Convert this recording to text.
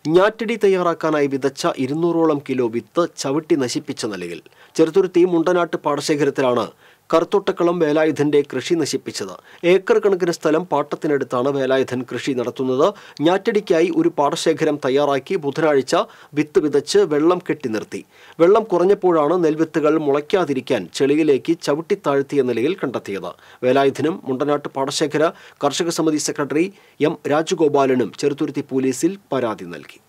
ഞാറ്റടി തയ്യാറാക്കാനായി വിതച്ച ഇരുന്നൂറോളം കിലോ വിത്ത് ചവിട്ടി നശിപ്പിച്ച നിലയിൽ ചെറുതുരുത്തി മുണ്ടനാട്ട് പാടശേഖരത്തിലാണ് കറുത്തോട്ടക്കളം വേലായുധന്റെ കൃഷി നശിപ്പിച്ചത് ഏക്കർ കണക്കിന് സ്ഥലം പാട്ടത്തിനടുത്താണ് വേലായുധൻ കൃഷി നടത്തുന്നത് ഞാറ്റടിക്കായി ഒരു പാടശേഖരം തയ്യാറാക്കി ബുധനാഴ്ച വിത്ത് വിതച്ച് വെള്ളം കെട്ടി നിർത്തി വെള്ളം കുറഞ്ഞപ്പോഴാണ് നെൽവിത്തുകൾ മുളയ്ക്കാതിരിക്കാൻ ചെളിയിലേക്ക് ചവിട്ടി താഴ്ത്തിയ നിലയിൽ കണ്ടെത്തിയത് വേലായുധനും മുണ്ടനാട്ട് പാടശേഖര കർഷക സമിതി സെക്രട്ടറി എം രാജഗോപാലനും ചെറുതുരുത്തി പോലീസിൽ പരാതി നൽകി